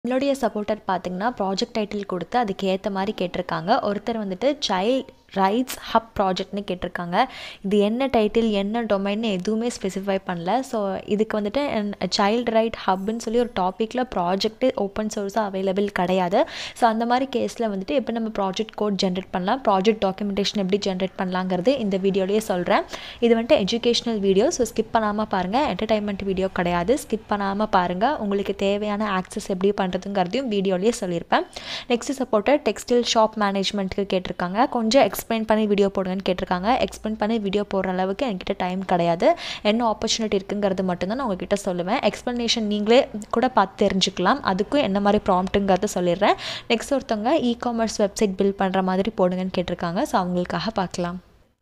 நம்மளுடைய சப்போர்ட்டர் பார்த்தீங்கன்னா project title கொடுத்து அதுக்கு ஏற்ற மாதிரி கேட்டிருக்காங்க ஒருத்தர் வந்துட்டு சைல்ட் ரைட்ஸ் ஹப் ப்ராஜெக்ட்னு கேட்டிருக்காங்க இது என்ன டைட்டில் என்ன டொமைன்னு எதுவுமே ஸ்பெசிஃபை பண்ணல ஸோ இதுக்கு வந்துட்டு சைல்ட் ரைட் ஹப்னு சொல்லி ஒரு டாப்பிக்கில் ப்ராஜெக்ட்டு ஓப்பன் சோர்ஸாக அவைலபிள் கிடையாது ஸோ அந்த மாதிரி கேஸில் வந்துட்டு எப்படி நம்ம ப்ராஜெக்ட் கோட் ஜென்ரேட் பண்ணலாம் ப்ராஜெக்ட் டாக்குமெண்டேஷன் எப்படி ஜென்ரேட் பண்ணலாங்கிறது இந்த வீடியோலேயே சொல்கிறேன் இது வந்துட்டு எஜுகேஷ்னல் வீடியோ ஸோ ஸ்கிப் பண்ணாமல் பாருங்கள் என்டர்டைன்மெண்ட் வீடியோ கிடையாது ஸ்கிப் பண்ணாமல் பாருங்கள் உங்களுக்கு தேவையான ஆக்சஸ் எப்படி பண்ணுறதுங்கிறதையும் வீடியோலேயே சொல்லியிருப்பேன் நெக்ஸ்ட் சப்போர்ட்டர் டெக்ஸ்டைல் ஷாப் மேனேஜ்மெண்ட்டுக்கு கேட்டிருக்காங்க கொஞ்சம் எக்ஸ்பிளைன் பண்ணி வீடியோ போடுங்கன்னு கேட்டிருக்காங்க எக்ஸ்பிளைன் பண்ணி வீடியோ போடுற அளவுக்கு என்கிட்ட டைம் கிடையாது என்ன ஆப்பர்ச்சுனிட்டி இருக்குங்கிறது மட்டும்தான் நான் உங்ககிட்ட சொல்லுவேன் எக்ஸ்ப்ளனேஷன் நீங்களே கூட பார்த்து தெரிஞ்சுக்கலாம் அதுக்கும் என்ன மாதிரி ப்ராம்ப்ட்டுங்கிறத சொல்லிடுறேன் நெக்ஸ்ட் ஒருத்தவங்க இ காமர்ஸ் வெப்சைட் பில்ட் பண்ணுற மாதிரி போடுங்கன்னு கேட்டிருக்காங்க ஸோ அவங்களுக்காக பார்க்கலாம்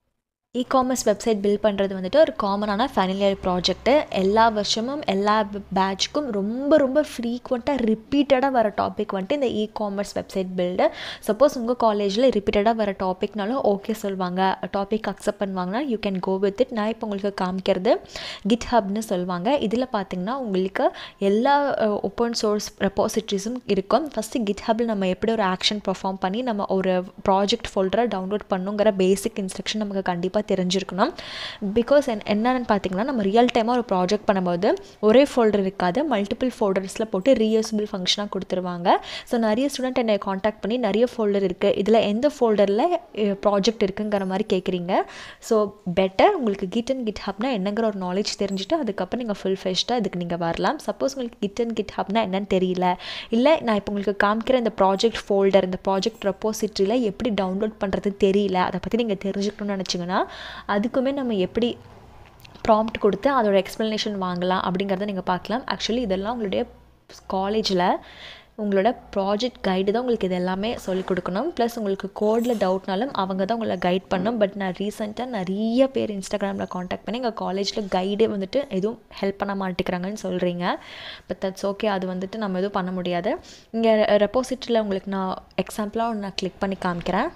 இ காமர்ஸ் வெப்சைட் பில்ட் பண்ணுறது வந்துட்டு ஒரு காமனான ஃபைனல் இயர் ப்ராஜெக்ட்டு எல்லா வருஷமும் எல்லா பேட்ச்க்கும் ரொம்ப ரொம்ப ஃப்ரீக்வெண்ட்டாக ரிப்பீட்டடாக வர டாபிக் வந்துட்டு இந்த e commerce website build suppose உங்கள் காலேஜில் ரிப்பீட்டடாக வர டாபிக்னாலும் ஓகே சொல்லுவாங்க டாபிக் அக்செப்ட் பண்ணுவாங்கன்னா you can go with it நான் இப்போ உங்களுக்கு காமிக்கிறது கிட் ஹப்னு சொல்லுவாங்க இதில் பார்த்தீங்கன்னா உங்களுக்கு எல்லா ஓப்பன் சோர்ஸ் ரெப்பாசிட்ரிஸும் இருக்கும் ஃபஸ்ட்டு கிட் ஹப்பில் நம்ம எப்படி ஒரு ஆக்ஷன் பர்ஃபார்ம் பண்ணி நம்ம ஒரு ப்ராஜெக்ட் ஃபோல்டரை டவுன்லோட் பண்ணுங்கிற பேசிக் இன்ஸ்ட்ரக்ஷன் நமக்கு கண்டிப்பாக கண்டிப்பாக தெரிஞ்சிருக்கணும் பிகாஸ் என் என்னென்னு பார்த்தீங்கன்னா நம்ம ரியல் டைமாக ஒரு ப்ராஜெக்ட் பண்ணும்போது ஒரே ஃபோல்டர் இருக்காது மல்டிபிள் ஃபோல்டர்ஸில் போட்டு ரீயூசபிள் ஃபங்க்ஷனாக கொடுத்துருவாங்க ஸோ நிறைய ஸ்டூடெண்ட் என்னை காண்டாக்ட் பண்ணி நிறைய ஃபோல்டர் இருக்குது இதில் எந்த ஃபோல்டரில் ப்ராஜெக்ட் இருக்குங்கிற மாதிரி கேட்குறீங்க ஸோ பெட்டர் உங்களுக்கு கிட் அண்ட் கிட் ஹப்னா என்னங்கிற ஒரு நாலேஜ் தெரிஞ்சுட்டு அதுக்கப்புறம் நீங்கள் ஃபுல் ஃபெஸ்ட்டாக இதுக்கு நீங்கள் வரலாம் சப்போஸ் உங்களுக்கு கிட் அண்ட் கிட் ஹப்னா என்னன்னு தெரியல இல்லை நான் இப்போ உங்களுக்கு காமிக்கிற இந்த ப்ராஜெக்ட் ஃபோல்டர் இந்த ப்ராஜெக்ட் ரெப்போசிட்ரியில் எப்படி டவுன்லோட் பண்ணுறது தெரியல அதை பற்றி நீங்கள் தெரிஞ்சுக்கணும்னு நினச்சிங்கன்னா அதுக்குமே நம்ம எப்படி ப்ராம்ப்ட் கொடுத்து அதோட எக்ஸ்ப்ளனேஷன் வாங்கலாம் அப்படிங்கிறத நீங்கள் பார்க்கலாம் ஆக்சுவலி இதெல்லாம் உங்களுடைய காலேஜில் உங்களோட ப்ராஜெக்ட் கைடு தான் உங்களுக்கு இது எல்லாமே சொல்லிக் கொடுக்கணும் ப்ளஸ் உங்களுக்கு கோடில் டவுட்னாலும் அவங்க தான் உங்களை கைட் பண்ணும் பட் நான் ரீசெண்டாக நிறைய பேர் இன்ஸ்டாகிராமில் காண்டாக்ட் பண்ணி எங்கள் காலேஜில் கைடே வந்துட்டு எதுவும் ஹெல்ப் பண்ண மாட்டேங்கிறாங்கன்னு சொல்கிறீங்க பட் தட்ஸ் ஓகே அது வந்துட்டு நம்ம எதுவும் பண்ண முடியாது இங்கே ரெப்போசிட்டியில் உங்களுக்கு நான் எக்ஸாம்பிளாக ஒன்று நான் கிளிக் பண்ணி காமிக்கிறேன்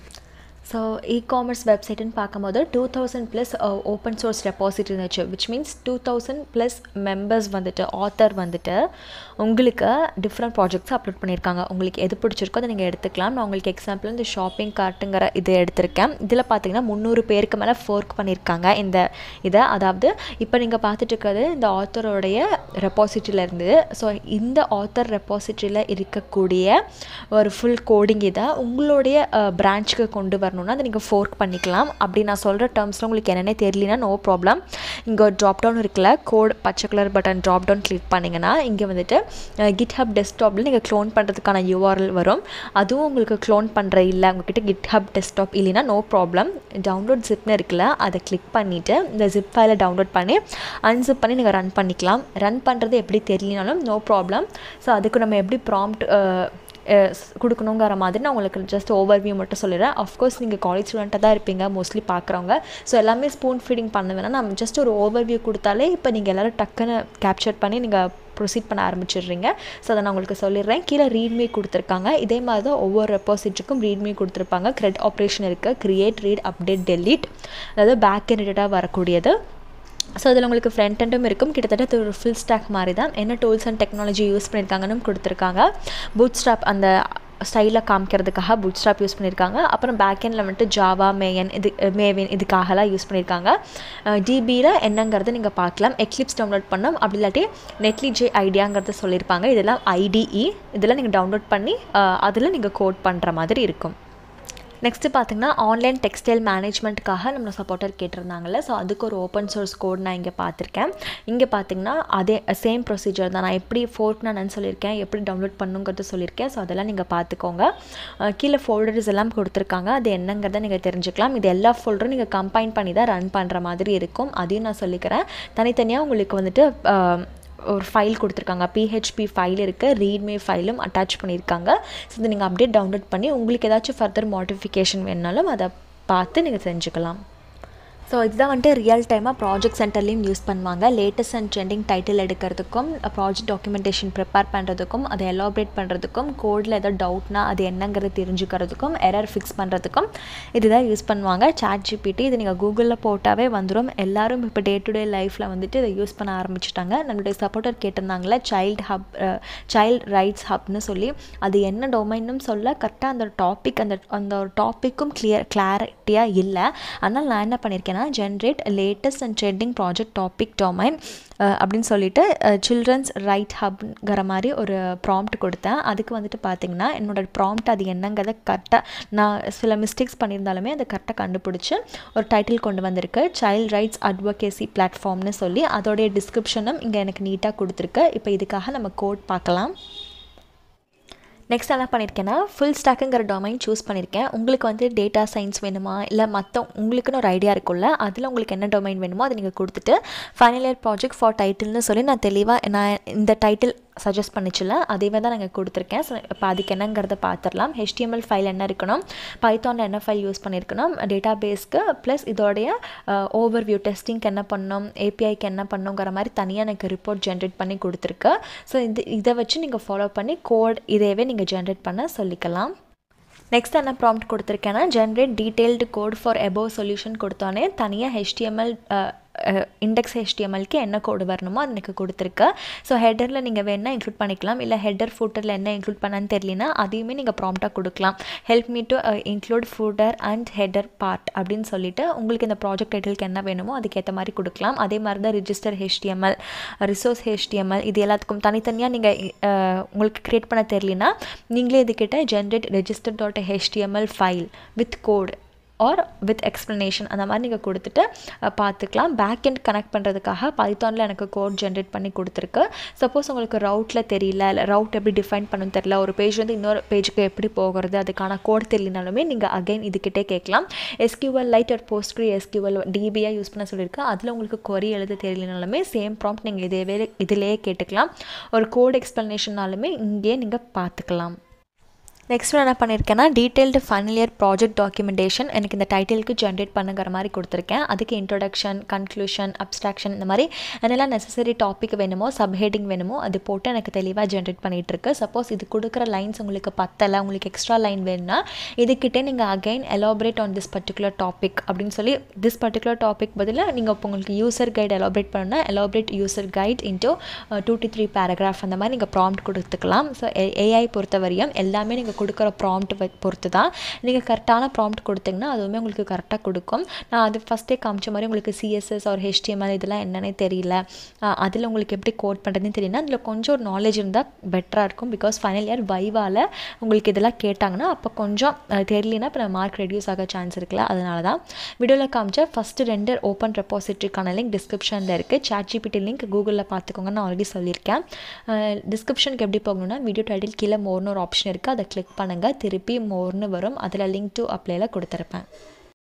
ஸோ இ காமர்ஸ் வெப்சைட்டுன்னு பார்க்கும்போது two thousand plus open source deposit இருந்துச்சு which means two thousand plus members வந்துட்டு ஆத்தர் வந்துட்டு உங்களுக்கு டிஃப்ரெண்ட் ப்ராஜெக்ட்ஸ் அப்லோட் பண்ணியிருக்காங்க உங்களுக்கு எது பிடிச்சிருக்கோ அதை நீங்கள் எடுத்துக்கலாம் நான் உங்களுக்கு எக்ஸாம்பிள் இந்த ஷாப்பிங் கார்ட்டுங்கிற இது எடுத்திருக்கேன் இதில் பார்த்தீங்கன்னா முந்நூறு பேருக்கு மேலே ஃபோர்க் பண்ணியிருக்காங்க இந்த இதை அதாவது இப்போ நீங்கள் பார்த்துட்டு இருக்கிறது இந்த ஆத்தரோடைய ரெப்பாசிட்டியிலேருந்து ஸோ இந்த ஆத்தர் ரெப்பாசிட்டியில் இருக்கக்கூடிய ஒரு ஃபுல் கோடிங் இதை உங்களுடைய பிரான்ச்சுக்கு கொண்டு வரணும் வரணும்னா அதை நீங்கள் ஃபோர்க் பண்ணிக்கலாம் அப்படி நான் சொல்கிற டேர்ம்ஸில் உங்களுக்கு என்னென்னே தெரியலனா நோ ப்ராப்ளம் இங்கே ஒரு ட்ராப் டவுன் இருக்குல்ல கோட் பச்சை colour button drop down click பண்ணிங்கன்னா இங்கே வந்துட்டு கிட் ஹப் டெஸ்க்டாப்பில் நீங்கள் க்ளோன் பண்ணுறதுக்கான யூஆர்எல் வரும் அதுவும் உங்களுக்கு க்ளோன் பண்ணுற இல்லை உங்ககிட்ட கிட் ஹப் டெஸ்க்டாப் இல்லைன்னா நோ ப்ராப்ளம் டவுன்லோட் ஜிப்னு இருக்குல்ல அதை கிளிக் பண்ணிவிட்டு இந்த ஜிப் ஃபைலை டவுன்லோட் பண்ணி அன்சிப் பண்ணி நீங்கள் ரன் பண்ணிக்கலாம் ரன் பண்ணுறது எப்படி தெரியலனாலும் நோ ப்ராப்ளம் ஸோ அதுக்கு நம்ம எப்படி ப்ராம்ப்ட் கொடுக்கணுங்கிற மாதிரி நான் உங்களுக்கு ஜஸ்ட் ஓவர்வியூ மட்டும் சொல்லிடுறேன் அஃப்கோர்ஸ் நீங்கள் காலேஜ் ஸ்டூடெண்ட்டாக தான் இருப்பீங்க மோஸ்ட்லி பார்க்குறவங்க ஸோ எல்லாமே ஸ்பூன் ஃபீடிங் பண்ண வேணாம் நம்ம ஜஸ்ட் ஒரு ஓவர்வியூ கொடுத்தாலே இப்போ நீங்கள் எல்லோரும் டக்குன்னு கேப்சர் பண்ணி நீங்கள் ப்ரொசீட் பண்ண ஆரம்பிச்சிடுறீங்க ஸோ அதை நான் உங்களுக்கு சொல்லிடுறேன் கீழே ரீட்மி கொடுத்துருக்காங்க இதே மாதிரி தான் ஒவ்வொரு ரெப்பாசிட்டருக்கும் ரீட்மி கொடுத்துருப்பாங்க க்ரெட் ஆப்ரேஷன் இருக்குது க்ரியேட் ரீட் அப்டேட் டெலீட் அதாவது பேக் எண்டடாக வரக்கூடியது ஸோ அதில் உங்களுக்கு ஃப்ரண்ட் எண்டும் இருக்கும் கிட்டத்தட்ட ஒரு ஃபுல் ஸ்டாக் மாதிரி தான் என்ன டூல்ஸ் அண்ட் டெக்னாலஜி யூஸ் பண்ணியிருக்காங்கன்னு கொடுத்துருக்காங்க பூட் ஸ்டாப் அந்த ஸ்டைலில் காமிக்கிறதுக்காக புட் ஸ்டாப் யூஸ் பண்ணியிருக்காங்க அப்புறம் பேக்கெண்டில் வந்துட்டு ஜாவா மேயன் இது மேவின் இதுக்காகலாம் யூஸ் பண்ணியிருக்காங்க டிபியில் என்னங்கிறத நீங்கள் பார்க்கலாம் எக்லிப்ஸ் டவுன்லோட் பண்ணோம் அப்படி இல்லாட்டி நெட்லி ஜே ஐடியாங்கிறத சொல்லியிருப்பாங்க இதெல்லாம் ஐடிஇ இதெல்லாம் நீங்கள் டவுன்லோட் பண்ணி அதில் நீங்கள் கோட் பண்ணுற மாதிரி இருக்கும் நெக்ஸ்ட்டு பார்த்திங்கன்னா ஆன்லைன் டெக்ஸ்டைல் மேனேஜ்மெண்ட்டுக்காக நம்ம சப்போர்ட்டர் கேட்டிருந்தாங்கல்ல ஸோ அதுக்கு ஒரு ஓப்பன் சோர்ஸ் கோட் நான் இங்கே பார்த்துருக்கேன் இங்கே பார்த்திங்கன்னா அதே சேம் ப்ரொசீஜர் தான் நான் எப்படி ஃபோர்க் நான் சொல்லியிருக்கேன் எப்படி டவுன்லோட் பண்ணுங்கிறது சொல்லியிருக்கேன் ஸோ அதெல்லாம் நீங்கள் பார்த்துக்கோங்க கீழே ஃபோல்டர்ஸ் எல்லாம் கொடுத்துருக்காங்க அது என்னங்கிறத நீங்கள் தெரிஞ்சுக்கலாம் இது எல்லா ஃபோல்டரும் நீங்கள் கம்பைன் பண்ணி தான் ரன் பண்ணுற மாதிரி இருக்கும் அதையும் நான் சொல்லிக்கிறேன் தனித்தனியாக உங்களுக்கு வந்துட்டு ஒரு ஃபைல் கொடுத்துருக்காங்க பிஹெச்பி ஃபைல் இருக்குது ரீட்மே ஃபைலும் அட்டாச் பண்ணியிருக்காங்க ஸோ இதை நீங்கள் அப்டேட் டவுன்லோட் பண்ணி உங்களுக்கு ஏதாச்சும் ஃபர்தர் மாடிஃபிகேஷன் வேணுனாலும் அதை பார்த்து நீங்கள் செஞ்சுக்கலாம் ஸோ இதுதான் வந்துட்டு ரியல் டைமாக ப்ராஜெக்ட் சென்டர்லேயும் யூஸ் பண்ணுவாங்க லேட்டஸ்ட் அண்ட் ட்ரெண்டிங் டைட்டில் எடுக்கிறதுக்கும் ப்ராஜெக்ட் டாக்குமெண்டேஷன் ப்ரிப்பேர் பண்ணுறதுக்கும் அதை எலாபரேட் பண்ணுறதுக்கும் கோடில் ஏதோ டவுட்னா அது என்னங்கிறது தெரிஞ்சுக்கிறதுக்கும் எரர் ஃபிக்ஸ் பண்ணுறதுக்கும் இதுதான் யூஸ் பண்ணுவாங்க சாட் ஜிபிடி இது நீங்கள் கூகுளில் போட்டாவே வந்துடும் எல்லாரும் இப்போ டே டு டே லைஃப்பில் வந்துட்டு இதை யூஸ் பண்ண ஆரம்பிச்சிட்டாங்க நம்மளுடைய சப்போர்ட்டர் கேட்டிருந்தாங்களே சைல்டு ஹப் சைல்டு ரைட்ஸ் ஹப்னு சொல்லி அது என்ன டொமைன்னு சொல்ல கரெக்டாக அந்த டாபிக் அந்த அந்த ஒரு டாப்பிக்கும் கிளியர் கிளாரிட்டியாக இல்லை அதனால் நான் என்ன பண்ணியிருக்கேன்னா generate latest and trending project topic domain அப்படின்னு சொல்லிட்டு சில்ட்ரன்ஸ் ரைட் ஹப்ங்கிற மாதிரி ஒரு ப்ராம்ப்ட் கொடுத்தேன் அதுக்கு வந்துட்டு பார்த்தீங்கன்னா என்னோடய ப்ராம்ப்ட் அது என்னங்கிறத கரெக்டாக நான் சில மிஸ்டேக்ஸ் பண்ணியிருந்தாலுமே அதை கரெக்டாக கண்டுபிடிச்சி ஒரு டைட்டில் கொண்டு வந்திருக்கு சைல்ட் ரைட்ஸ் அட்வொகேசி பிளாட்ஃபார்ம்னு சொல்லி அதோடைய டிஸ்கிரிப்ஷனும் இங்கே எனக்கு நீட்டாக கொடுத்துருக்கு இப்போ இதுக்காக நம்ம கோட் பார்க்கலாம் நெக்ஸ்ட் என்ன பண்ணியிருக்கேன்னா ஃபுல் ஸ்டாக்குங்கிற டொமைன் சூஸ் பண்ணியிருக்கேன் உங்களுக்கு வந்து டேட்டா சயின்ஸ் வேணுமா இல்லை மற்ற உங்களுக்குன்னு ஒரு ஐடியா இருக்கும்ல அதில் உங்களுக்கு என்ன டொமைன் வேணுமோ அதை நீங்கள் கொடுத்துட்டு ஃபைனல் இயர் ப்ராஜெக்ட் ஃபார் டைட்டில்னு சொல்லி நான் தெளிவாக நான் இந்த டைட்டில் சஜஸ்ட் பண்ணிச்சுல அதேவே தான் நாங்கள் கொடுத்துருக்கேன் ஸோ இப்போ அதுக்கு என்னங்கிறத பார்த்துடலாம் ஹெச்டிஎம்எல் ஃபைல் என்ன இருக்கணும் பைத்தானில் என்ன ஃபைல் யூஸ் பண்ணியிருக்கணும் டேட்டா பேஸ்க்கு ப்ளஸ் இதோடைய ஓவர் வியூ டெஸ்டிங்க்கு என்ன பண்ணணும் ஏபிஐக்கு என்ன பண்ணணுங்கிற மாதிரி தனியாக எனக்கு ரிப்போர்ட் ஜென்ரேட் பண்ணி கொடுத்துருக்கு ஸோ இது இதை வச்சு நீங்கள் ஃபாலோ பண்ணி கோட் இதையவே நீங்கள் ஜென்ரேட் பண்ண சொல்லிக்கலாம் நெக்ஸ்ட் என்ன ப்ராம்ப்ட் கொடுத்துருக்கேன்னா generate detailed code for above solution கொடுத்தோன்னே தனியாக ஹெச்டிஎம்எல் இண்டெக்ஸ் ஹெச்டிஎம்எல்க்கு என்ன கோடு வரணுமோ அது எனக்கு கொடுத்துருக்கு ஸோ ஹெட்டரில் நீங்கள் வேணால் இன்க்ளூட் பண்ணிக்கலாம் இல்லை ஹெட்டர் ஃபூட்டரில் என்ன இன்க்ளூட் பண்ணான்னு தெரியலனா அதையுமே நீங்கள் ப்ராம்ப்டாக கொடுக்கலாம் help me to include footer and header part அப்படின்னு சொல்லிட்டு உங்களுக்கு இந்த ப்ராஜெக்ட் டைட்டிலுக்கு என்ன வேணுமோ அதுக்கேற்ற மாதிரி கொடுக்கலாம் அதே மாதிரி தான் ரிஜிஸ்டர் ஹெச்டிஎம்எல் ரிசோர்ஸ் ஹெச்டிஎம்எல் இது எல்லாத்துக்கும் தனித்தனியாக நீங்கள் உங்களுக்கு க்ரியேட் பண்ண தெரியலனா நீங்களே இதுக்கிட்ட generate register dot HTML file with code or with explanation அந்த மாதிரி நீங்கள் கொடுத்துட்டு பார்த்துக்கலாம் பேக் எண்ட் கனெக்ட் பண்ணுறதுக்காக பைத்தானில் எனக்கு கோட் ஜென்ரேட் பண்ணி கொடுத்துருக்கு சப்போஸ் உங்களுக்கு ரவுட்டில் தெரியல இல்லை ரவுட் எப்படி டிஃபைன் பண்ணணும் தெரியல ஒரு பேஜ் வந்து இன்னொரு பேஜுக்கு எப்படி போகிறது அதுக்கான கோட் தெரியலனாலுமே நீங்கள் அகைன் இதுக்கிட்டே கேட்கலாம் எஸ்கியூஎல் லைட் ஒரு போஸ்ட்ரி எஸ்கியூஎல் டிபியாக யூஸ் பண்ண சொல்லியிருக்கு அதில் உங்களுக்கு கொரி எழுத தெரியலனாலுமே சேம் ப்ராம்ப்ட் நீங்கள் இதே இதிலேயே கேட்டுக்கலாம் ஒரு கோட் எக்ஸ்ப்ளனேஷனாலுமே இங்கேயே நீங்கள் பார்த்துக்கலாம் நெக்ஸ்ட் என்ன பண்ணியிருக்கேன்னா detailed final year project documentation எனக்கு இந்த டைட்டிலுக்கு ஜென்ரேட் பண்ணுங்கிற மாதிரி கொடுத்துருக்கேன் அதுக்கு இன்ட்ரொடக்ஷன் கன்க்ளூஷன் அப்ஸ்ட்ராக்ஷன் இந்த மாதிரி என்னெல்லாம் நெசசரி டாபிக் வேணுமோ சப்ஹெட்டிங் வேணுமோ அது போட்டு எனக்கு தெளிவாக ஜென்ரேட் பண்ணிகிட்ருக்கு சப்போஸ் இது கொடுக்குற லைன்ஸ் உங்களுக்கு பத்தலை உங்களுக்கு எக்ஸ்ட்ரா லைன் வேணும்னா இதுக்கிட்டே நீங்கள் again elaborate on this particular topic அப்படின்னு சொல்லி திஸ் பர்டிகுலர் டாபிக் பதிலாக நீங்கள் இப்போ உங்களுக்கு யூசர் கைடு எலாபரேட் பண்ணணும்னா elaborate user guide into two to three paragraph அந்த மாதிரி நீங்கள் ப்ராம்ப்ட் கொடுத்துக்கலாம் ஸோ ஏஐ பொறுத்த வரையும் எல்லாமே நீங்கள் கொடுக்குற ப்ராம்ப்ட் பொறுத்து தான் நீங்கள் கரெக்டான ப்ராம்ப்ட் கொடுத்தீங்கன்னா அதுவுமே உங்களுக்கு கரெக்டாக கொடுக்கும் நான் அது ஃபஸ்ட்டே காமிச்ச மாதிரி உங்களுக்கு சிஎஸ்எஸ் ஒரு ஹெச்டிஎம்எல் இதெல்லாம் என்னன்னே தெரியல அதில் உங்களுக்கு எப்படி கோட் பண்ணுறதுன்னு தெரியல அதில் கொஞ்சம் ஒரு நாலேஜ் இருந்தால் பெட்டராக இருக்கும் பிகாஸ் ஃபைனல் இயர் வைவால் உங்களுக்கு இதெல்லாம் கேட்டாங்கன்னா அப்போ கொஞ்சம் தெரியலனா இப்போ மார்க் ரெடியூஸ் ஆக சான்ஸ் இருக்குல்ல அதனால தான் வீடியோவில் காமிச்ச ஃபஸ்ட்டு ரெண்டு ஓப்பன் ரெப்பாசிட்ரிக்கான லிங்க் டிஸ்கிரிப்ஷனில் இருக்குது சாட் ஜிபிடி லிங்க் கூகுளில் பார்த்துக்கோங்க நான் ஆல்ரெடி சொல்லியிருக்கேன் டிஸ்கிரிப்ஷனுக்கு எப்படி போகணுன்னா வீடியோ டைட்டில் கீழே மோர்னு ஒரு ஆப்ஷன் இருக்குது அதை கிளிக் பண்ணுங்கள் திருப்பி மோர்னு வரும் அதில் லிங்க் டு அப்ளைல கொடுத்துருப்பேன்